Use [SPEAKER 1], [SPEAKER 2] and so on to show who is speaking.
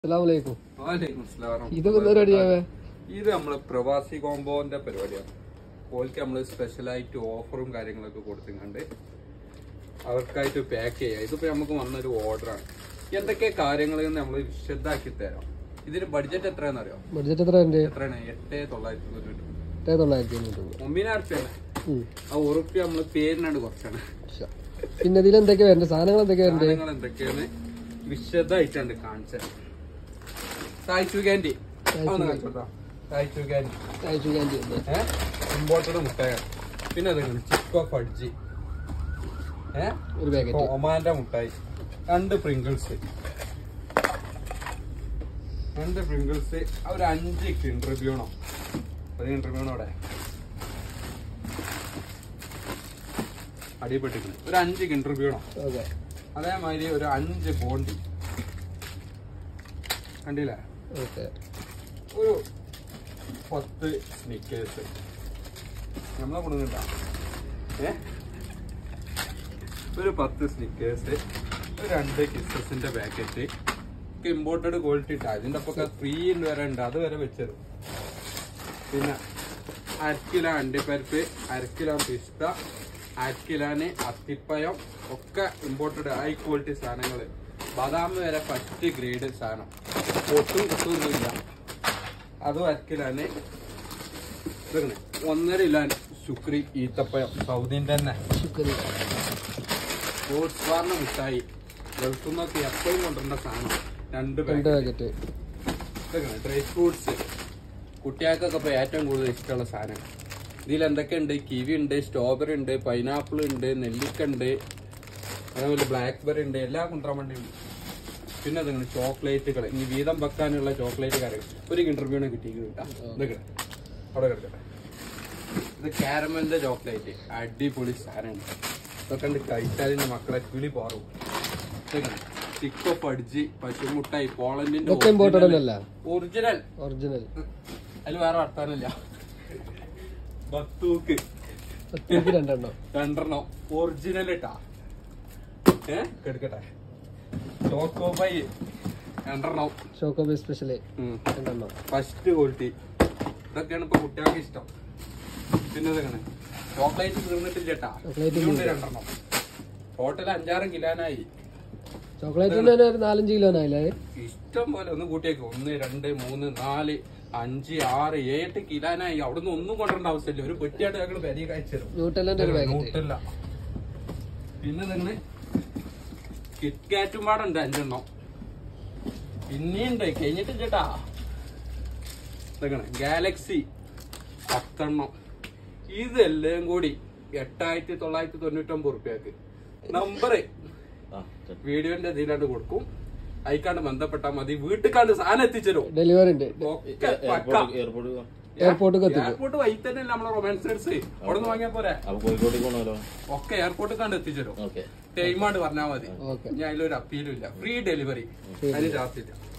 [SPEAKER 1] അസ്സലാമലൈക്കും
[SPEAKER 2] വാലേക്കും അസ്സലാം.
[SPEAKER 1] ഇതൊക്കെ എന്താ പരിപാടിയാവേ
[SPEAKER 2] ഇത് നമ്മള് പ്രവാസി കോമ്പോന്റെ പരിപാടിയാണ് ഓൽക്ക് നമ്മള് സ്പെഷ്യലായിട്ട് ഓഫറും കാര്യങ്ങളൊക്കെ കൊടുത്തിട്ടുണ്ട് അവർക്കായിട്ട് പാക്ക് ചെയ്യാം ഇതിപ്പോ നമുക്ക് വന്നൊരു ഓർഡറാണ് എന്തൊക്കെ കാര്യങ്ങൾ നമ്മൾ വിശദാക്കി തരാം ഇതിന് ബഡ്ജറ്റ് എത്രയാണെന്ന് അറിയോ
[SPEAKER 1] ബഡ്ജറ്റ് എത്ര ഉണ്ട്
[SPEAKER 2] എത്രയാണ് എട്ട് തൊള്ളായിരത്തി തൊണ്ണൂറ്റി
[SPEAKER 1] എട്ടേ തൊള്ളായിരത്തി തൊണ്ണൂറ്റി ഒമ്പത്.
[SPEAKER 2] ഒമ്പതിനായിരം റുപ്യാണ്
[SPEAKER 1] ഉം.
[SPEAKER 2] ആ ഉറുപ്പ്യ നമ്മള് പേരിനാണ് കുറച്ചാണ്
[SPEAKER 1] ശ്ശ. പിന്നെ ഇതിൽ എന്തൊക്കെയാ വരണ്ടേ സാധനങ്ങൾ എന്തൊക്കെയാ വരണ്ടേ
[SPEAKER 2] സാധനങ്ങൾ എന്തൊക്കെയാണ് വിശദമായിട്ടുണ്ട് കാണിച്ചത് സായിച്ചു ക്യാൻഡി ഒന്ന് കാണിച്ചോട്ടോ സായിച്ചു ക്യാൻഡി
[SPEAKER 1] അയച്ചു കാൻഡി ഉണ്ട്.
[SPEAKER 2] ഇമ്പോർട്ടഡ് മുട്ടായാണ് പിന്നെ അതെങ്ങനെ ചിക്കോ ഫഡ്ജി ഏ
[SPEAKER 1] ഒരു പാക്കറ്റ്
[SPEAKER 2] ഒമാന്റെ മുട്ടായി രണ്ട് പ്രിങ്കിൾസ് രണ്ട് പ്രിങ്കിൾസ് ഒരു അഞ്ച് കിൻട്രിബ്യൂണോ ഒരു കിൻട്രിബ്യൂണോടെ അടിപ്പെട്ടിട്ടുണ്ട് ഒരു അഞ്ച് കിൻട്രിബ്യൂണോ
[SPEAKER 1] ഓക്കെ
[SPEAKER 2] അതേമാതിരി ഒരു അഞ്ച് ബോണ്ടി കണ്ടില്ലേ
[SPEAKER 1] ഓക്കെ
[SPEAKER 2] ഒരു പത്ത് സ്നിക്കേഴ്സ് നമ്മളെ കൊടുക്കണ്ട ഏ ഒരു പത്ത് സ്നിക്കേഴ്സ് ഒരു രണ്ട് കിസസിന്റെ പാക്കറ്റ് ഇമ്പോർട്ടഡ് ക്വാളിറ്റി ഇട്ടാ അതിന്റെ ഒക്കെ ഫ്രീ വരെ ഉണ്ട് അത് വരെ വെച്ചത് പിന്നെ അരക്കിലോ അണ്ടിപ്പരിപ്പ് അരക്കിലോ പിസ്ത അരക്കിലോന് അത്തിപ്പഴം ഒക്കെ ഇമ്പോർട്ടഡ് ഹൈ ക്വാളിറ്റി സാധനങ്ങൾ ബദാം വരെ ഫസ്റ്റ് ഗ്രേഡ് സാധനം ഒട്ടും കിട്ടുന്നില്ല അതും അരക്കിലാണ് ഇതെങ്ങനെ ഒന്നര ഇല്ലാൻ ശുക്രി ഈത്തപ്പഴം സൗദിന്റെ തന്നെ
[SPEAKER 1] ശുക്രി
[SPEAKER 2] ഫ്രൂട്ട്സ് ബാറിന് മിഠായി ഗൾഫിൽ നിന്നൊക്കെ എപ്പോഴും കൊണ്ടുവരുന്ന സാധനം രണ്ട്
[SPEAKER 1] രണ്ട്
[SPEAKER 2] പാക്കറ്റ്
[SPEAKER 1] പാക്കറ്റ്
[SPEAKER 2] ഇതൊക്കെയാണ് ഡ്രൈ ഫ്രൂട്ട്സ് കുട്ടികൾക്കൊക്കെ ഇപ്പോൾ ഏറ്റവും കൂടുതൽ ഇഷ്ടമുള്ള സാധനം ഇതിൽ എന്തൊക്കെയുണ്ട് കിവി ഉണ്ട് സ്ട്രോബെറി ഉണ്ട് പൈനാപ്പിൾ ഉണ്ട് നെല്ലിക്ക ഉണ്ട് അതേപോലെ ബ്ലാക്ക് ബെറി ഉണ്ട് എല്ലാം കൊണ്ടുവരാൻ വേണ്ടി ഉണ്ട് പിന്നെ അതെങ്ങനെ ചോക്ലേറ്റുകൾ ഇനി വീതം വെക്കാനുള്ള ചോക്ലേറ്റ് കാര്യങ്ങൾ ഒരു ഇന്റർവ്യൂണ് കിട്ടിയിരിക്കും ഇതൊക്കെ അവിടെ കിടക്കട്ടെ ഇത് കാരമലിന്റെ ചോക്ലേറ്റ് അടിപൊളി സാധനമാണ് ഇതൊക്കെ ഉണ്ട് കഴിച്ചാലിന്റെ മക്കളെ കിളി പോറും ഇതൊക്കെ ചിക്കോ പടിച്ച് പശുമുട്ടായി പോളണ്ടിന്റെ
[SPEAKER 1] ഇതൊക്കെ ഇമ്പോർട്ടഡ് അല്ല
[SPEAKER 2] ഒറിജിനൽ
[SPEAKER 1] ഒറിജിനൽ
[SPEAKER 2] അതിൽ വേറെ വർത്താനല്ല ബത്തൂക്ക്
[SPEAKER 1] പത്തിക്ക് രണ്ടെണ്ണം
[SPEAKER 2] രണ്ടെണ്ണം ഒറിജിനൽ ഇട്ടാ ഏ കെടുക്കട്ടെ ചോക്കോബൈ രണ്ടെണ്ണം
[SPEAKER 1] ഷോക്കോബി സ്പെഷ്യല്
[SPEAKER 2] ഉം.
[SPEAKER 1] രണ്ടെണ്ണം
[SPEAKER 2] ഫസ്റ്റ് ക്വാളിറ്റി ഇതൊക്കെയാണ് ഇപ്പൊ കുട്ടികൾക്ക് ഇഷ്ടം പിന്നെ ഇതൊക്കെയാണ് ചോക്ലേറ്റ് തീർന്നിട്ടില്ല ചേട്ടാ
[SPEAKER 1] ചോക്ലേറ്റ്
[SPEAKER 2] ഇനിയുണ്ട് രണ്ടെണ്ണം ടോട്ടൽ അഞ്ചാറ് കിലോനായി
[SPEAKER 1] ചോക്ലേറ്റിന്റെ തന്നെ ഒരു നാലഞ്ച് കിലോനായില്ലേ
[SPEAKER 2] ഇഷ്ടം പോലെ ഒന്ന് കൂട്ടിയേക്ക് ഒന്ന് രണ്ട് മൂന്ന് നാല് അഞ്ച് ആറ് ഏഴെട്ട് കിലോനായി അവിടുന്ന് ഒന്നും കൊണ്ടുവരേണ്ട ആവശ്യമില്ല ഒരു പെട്ടിയായിട്ട് ഞങ്ങൾ പെരിയ കഴിച്ചു തരും
[SPEAKER 1] ന്യൂട്ടലിന്റെ ഒരു പാക്കറ്റ്
[SPEAKER 2] നൂറ്റല്ല പിന്നെ തന്നെ കിറ്റ്കാറ്റും പാടുണ്ട് അഞ്ചെണ്ണം പിന്നെയുണ്ട് കഴിഞ്ഞിട്ട് ചേട്ടാ ഇതൊക്കെയാണ് ഗാലക്സി പത്തെണ്ണം ഇതെല്ലാം കൂടി എട്ടായിരത്തി തൊള്ളായിരത്തി തൊണ്ണൂറ്റൊമ്പത് റുപ്യക്ക് നമ്പർ വീഡിയോന്റെ ഇതിലാണ്ട് കൊടുക്കും അയക്കാണ്ട് ബന്ധപ്പെട്ടാൽ മതി വീട്ടിക്കാണ്ട് സാധനം എത്തിച്ചേരും
[SPEAKER 1] ഡെലിവറി ഉണ്ട്
[SPEAKER 2] ഒക്കെ പക്ക.
[SPEAKER 1] എയർപോർട്ടിൽ എത്തിക്കും
[SPEAKER 2] എയർപോർട്ട് വഴി തന്നെ നമ്മളെ റൊമാൻസേഴ്സ് അവിടെ നിന്ന് വാങ്ങിയാ പോരെ
[SPEAKER 3] അപ്പൊ കോഴിക്കോട് പോണല്ലോ
[SPEAKER 2] ഒക്കെ എയർപോർട്ടിൽ കണ്ട് എത്തിച്ചേരും
[SPEAKER 3] ഓക്കെ
[SPEAKER 2] ടൈമാണ്ട് പറഞ്ഞാൽ മതി
[SPEAKER 1] ഓക്കെ
[SPEAKER 2] ഞാൻ അതിലൊരു അപ്പീലും ഇല്ല ഫ്രീ ഡെലിവറി അതിന് ചാർജ് ഇല്ല